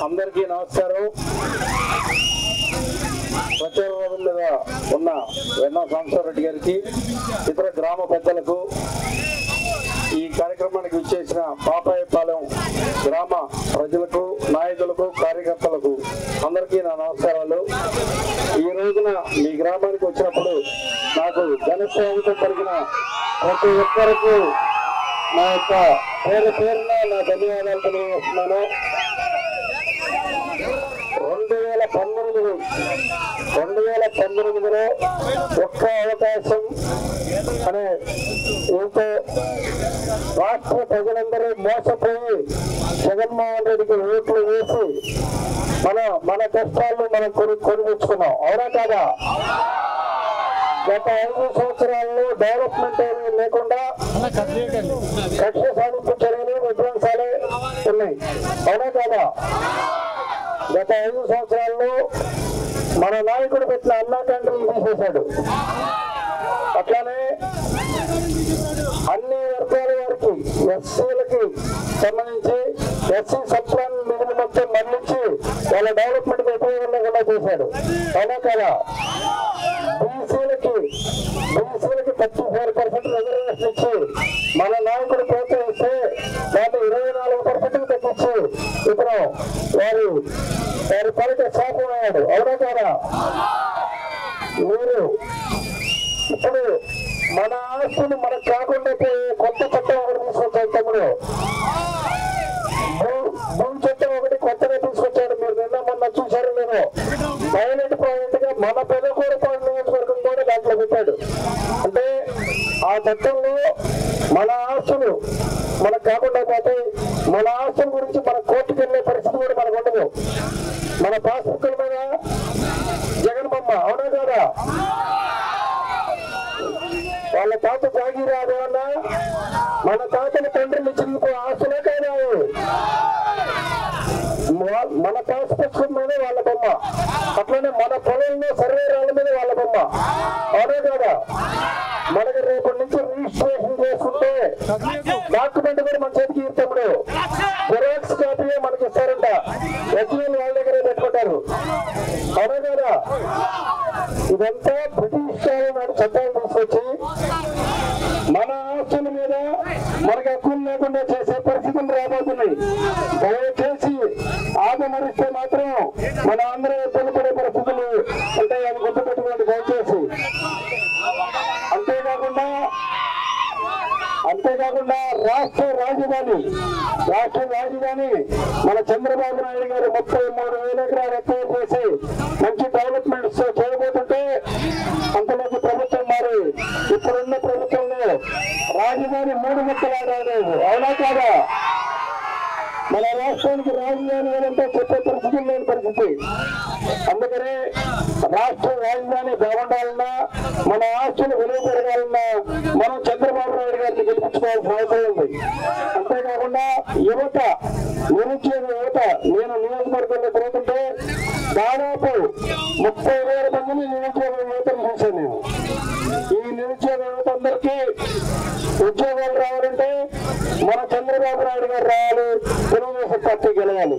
అందరికీ నమస్కారం ప్రచారం మీద ఉన్న వెన్నా సాంబశివరెడ్డి గారికి ఇతర గ్రామ పెద్దలకు ఈ కార్యక్రమానికి విచ్చేసిన పాపాయపాలెం గ్రామ ప్రజలకు నాయకులకు కార్యకర్తలకు అందరికీ నా నమస్కారాలు ఈ రోజున మీ గ్రామానికి వచ్చినప్పుడు నాకు ఘన స్వాగతం పలికిన ప్రతి ఒక్కరికి నా యొక్క పేరు పేరున నా ధన్యవాదాలు తెలియజేస్తున్నాను రెండు వేల పంతొమ్మిది రెండు వేల పంతొమ్మిదిలో ఒక్క అవకాశం అనే ఇంకో రాష్ట్ర ప్రజలందరూ మోసపోయి జగన్మోహన్ రెడ్డికి ఓట్లు వేసి మన మన కష్టాలను మనం కొని కొనిపించుకున్నాం అవునా కాదా గత ఐదు సంవత్సరాల్లో డెవలప్మెంట్ ఏమీ లేకుండా కక్ష సాధింపు చర్యలు విధ్వంసాలే ఉన్నాయి అవునా కాదా గత ఐదు సంవత్సరాల్లో మన నాయకుడు పెట్టిన అన్నా క్యాంటీన్లు తీసేశాడు అట్లానే అన్ని వర్గాల వారికి ఎస్సీలకి సంబంధించి ఎస్సీ సప్లాన్ నిధులు మొత్తం మరణించి వాళ్ళ డెవలప్మెంట్ ఉపయోగం లేకుండా చేశాడు అవునా కదా బీసీలకి బీసీలకి థర్టీ ఫోర్ పర్సెంట్ రిజర్వేషన్ ఇచ్చి మన నాయకుడు ప్రోత్సహిస్తే దాన్ని ఇరవై నాలుగు పర్సెంట్ తగ్గించి ఇప్పుడు వారు వారి పనికి శాపం అయ్యాడు అవునా కదా మీరు ఇప్పుడు మన ఆస్తులు మనకు కాకుండా పోయే కొత్త చట్టం ఒకటి తీసుకొచ్చాడు తమ్ముడు భూ- భూమి చట్టం ఒకటి కొత్తగా తీసుకొచ్చాడు మీరు నిన్న మొన్న చూశారు నేను పైలట్ ప్రాజెక్ట్ గా మన పెదకూరపాడు నియోజకవర్గం కూడా దాంట్లో పెట్టాడు అంటే ఆ చట్టంలో మన ఆస్తులు మనకు కాకుండా పోతే మన ఆస్తుల గురించి మన కోర్టుకు వెళ్ళే పరిస్థితి కూడా మనకు ఉండదు మన పాస్బుక్ల మీద జగన్ బొమ్మ అవునా కదా వాళ్ళ తాత జాగీరాదు అన్న మన తాతల తండ్రులు ఇచ్చిన ఆస్తులే కాదు అవి. మా- మన పాస్ పుస్తకం మీద వాళ్ళ బొమ్మ అట్లనే మన పొలంలో సర్వే రాళ్ళ మీద వాళ్ళ బొమ్మ అవునా కదా మనకి రేపటి నుంచి రిజిస్ట్రేషన్ చేసుకుంటే డాక్యుమెంట్ కూడా మన చేతికి ఇస్తాడు జెరాక్స్ కాపీయే మనకి ఇస్తారంట ఎస్ఎల్ వాళ్ళ దగ్గరే పెట్టుకుంటారు అవునా కదా ఇదంతా బ్రిటిష్ కాలం నాటి చట్టాలు తీసుకొచ్చి మన ఆస్తుల మీద మనకు హక్కులు లేకుండా చేసే పరిస్థితులు రాబోతున్నాయి దయచేసి ఆగమరిస్తే మాత్రం మన అందరూ ఇబ్బంది పడే పరిస్థితులు ఉంటాయి అది గుర్తుపెట్టుకోండి దయచేసి అంతేకాకుండా అంతేకాకుండా రాష్ట్ర రాజధాని రాష్ట్ర రాజధాని మన చంద్రబాబు నాయుడు గారు ముప్పై మూడు వేల ఎకరాలు ఎక్కువ చేసి మంచి డెవలప్మెంట్స్ చేయబోతుంటే అంతలోకి ప్రభుత్వం మారి ఇప్పుడున్న ప్రభుత్వంలో రాజధాని మూడు ముక్కలాడారు అవునా కాదా మన రాష్ట్రానికి రాజధాని ఏదంటే చెప్పే పరిస్థితి లేని పరిస్థితి అందుకనే రాష్ట్ర రాజధాని బాగుండాలన్నా మన ఆస్తులు విలువ పెరగాలన్నా మనం చంద్రబాబు నాయుడు గారిని గెలిపించుకోవాల్సిన అవసరం ఉంది అంతేకాకుండా యువత నిరుద్యోగ యువత నేను నియోజకవర్గంలో తిరుగుతుంటే దాదాపు ముప్పై వేల మందిని నిరుద్యోగ యువతను చూశాను నేను ఈ నిరుద్యోగ యువత అందరికీ ఉద్యోగాలు రావాలంటే మన చంద్రబాబు నాయుడు గారు రావాలి తెలుగుదేశం పార్టీ గెలవాలి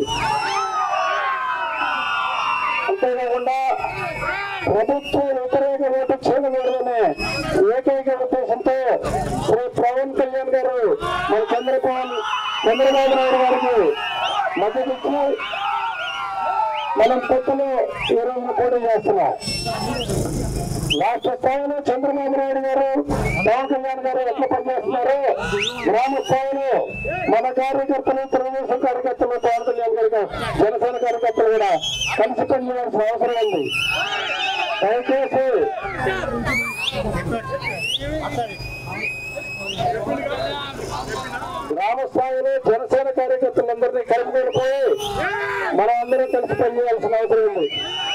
అంతేకాకుండా ప్రభుత్వ వ్యతిరేక ఓటు చేయకూడదనే ఏకైక ఉద్దేశంతో శ్రీ పవన్ కళ్యాణ్ గారు మన చంద్రబాబు చంద్రబాబు నాయుడు గారికి మద్దతు ఇచ్చి మనం పొత్తులో ఈ రోజున పోటీ చేస్తున్నాం రాష్ట్ర స్థాయిలో చంద్రబాబు నాయుడు గారు పవన్ కళ్యాణ్ గారు ఎట్లా పనిచేస్తున్నారు గ్రామ స్థాయిలో మన కార్యకర్తలు తెలుగుదేశం కార్యకర్తలు పవన్ కళ్యాణ్ గారి జనసేన కార్యకర్తలు కూడా కలిసి పనిచేయాల్సిన అవసరం ఉంది దయచేసి గ్రామ స్థాయిలో జనసేన కార్యకర్తలందరినీ కలిసి వెళ్ళిపోయి మనం అందరం కలిసి పనిచేయాల్సిన అవసరం ఉంది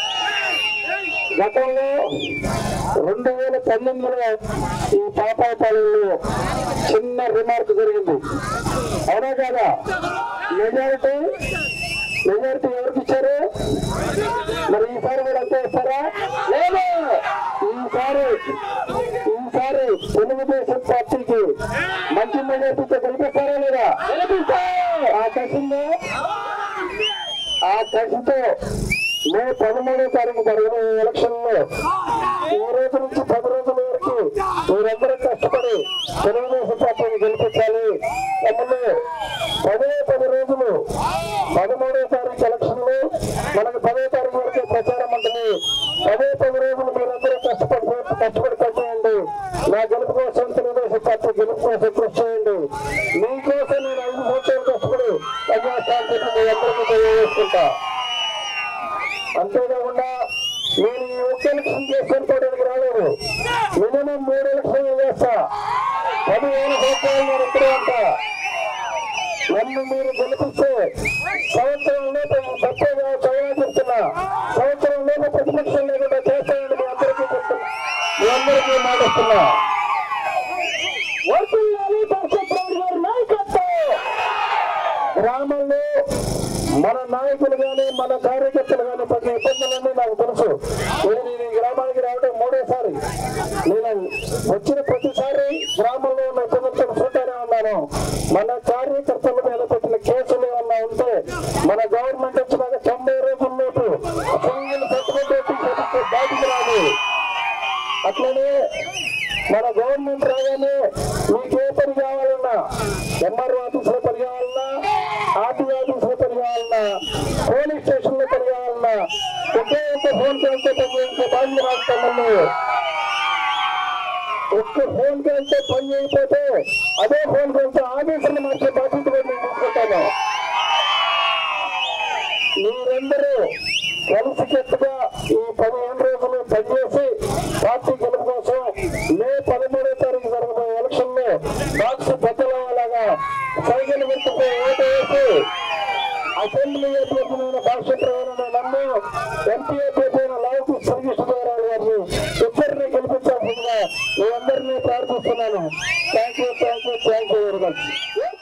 గతంలో రెండు వేల పంతొమ్మిదిలో ఈ పాపాపాలెంలో చిన్న రిమార్క్ జరిగింది అవునా కాదా మెజారిటీ మెజారిటీ ఎవరికి ఇచ్చారు మరి ఈసారి కూడా అంతే ఇస్తారా లేదు ఈసారి ఈసారి తెలుగుదేశం పార్టీకి మంచి మెజారిటీతో గెలిపిస్తారా లేదా గెలిపిస్తా ఆ కసిందో ఆ ఆ కసితో మే పదమూడో తారీఖు జరిగిన ఈ ఎలక్షన్ లో ఈ రోజు నుంచి పది రోజుల వరకు మీరందరూ కష్టపడి తెలుగుదేశం పార్టీని గెలిపించాలి తమ్ముళ్ళు పదే పది రోజులు పదమూడో తారీఖు ఎలక్షన్ లో మనకు పదో తారీఖు వరకు ప్రచారం ఉంటుంది పదే పది రోజులు మీరందరూ కష్టపడి కష్టపడి పనిచేయండి నా గెలుపు కోసం తెలుగుదేశం పార్టీ గెలుపు కోసం కృషి చేయండి మీకోసం నేను ఐదు సంవత్సరాలు కష్టపడి పనిచేస్తాను చెప్పి మీ అందరికీ తెలియజేసుకుంటా అంతేకాకుండా నేను ఈ ఒక్క ఎలక్షన్ చేసుకోవడానికి రాలేదు మినిమం మూడు ఎలక్షన్లు చేస్తా పదివేల సంవత్సరాలు నేను ఇక్కడే ఉంటా నన్ను మీరు గెలిపిస్తే సంవత్సరంలో తప్పగా చదవా చెప్తున్నా సంవత్సరంలో ప్రతిపక్షం లేకుండా చేస్తానని మీ అందరికీ చెప్తున్నా మీ అందరికీ మాటిస్తున్నా వర్తిల్లాలి పరిషత్ గారి నాయకత్వం గ్రామంలో మన నాయకులు గాని మన కార్యకర్తలు గాని పడిన ఇబ్బందులన్నీ నాకు తెలుసు నేను నేను ఈ గ్రామానికి రావడం మూడోసారి నేను వచ్చిన ప్రతిసారి గ్రామంలో ఉన్న ఇబ్బందులతో చూస్తూనే ఉన్నాను మన కార్యకర్తల మీద పెట్టిన కేసులు ఏమన్నా ఉంటే మన గవర్నమెంట్ వచ్చినాక తొంభై రోజుల్లోపు సింగిల్ సర్టిఫికేట్ బయటికి రాదు అట్లనే మన గవర్నమెంట్ రాగానే మీకు ఏ పని కావాలన్నా ఎంఆర్ఓ ఆఫీస్ లో పని కావాలన్నా ఆర్టీ ఆఫీస్ లో పని కావాలన్నా పోలీస్ స్టేషన్ లో పని కావాలన్నా ఒకే ఒక్క ఫోన్ చేస్తే పని చేయించే బాధ్యత రాస్తామని ఒక్క ఫోన్ చేస్తే పని చేయకపోతే అదే ఫోన్ చేస్తే ఆఫీసర్ని మార్చే బాధ్యత కూడా నేను తీసుకుంటాను మీరందరూ కలిసికట్టుగా ఈ పదిహేను రోజులు పనిచేసి పార్టీ గెలుపు కోసం మే పదమూడో తారీఖు జరగబోయే ఎలక్షన్ లో బాక్స్ బద్దలయ్యేలాగా సైకిల్ గుర్తుపై ఓటు వేసి అసెంబ్లీ అభ్యర్థులైన భాషప్రధాన నన్ను ఎంపీ అభ్యర్థైన లావుకు శ్రీకృష్ణదేవరావు గారిని ఇద్దరిని గెలిపించాల్సిందిగా మీ అందరినీ ప్రార్థిస్తున్నాను thank you thank you thank you very much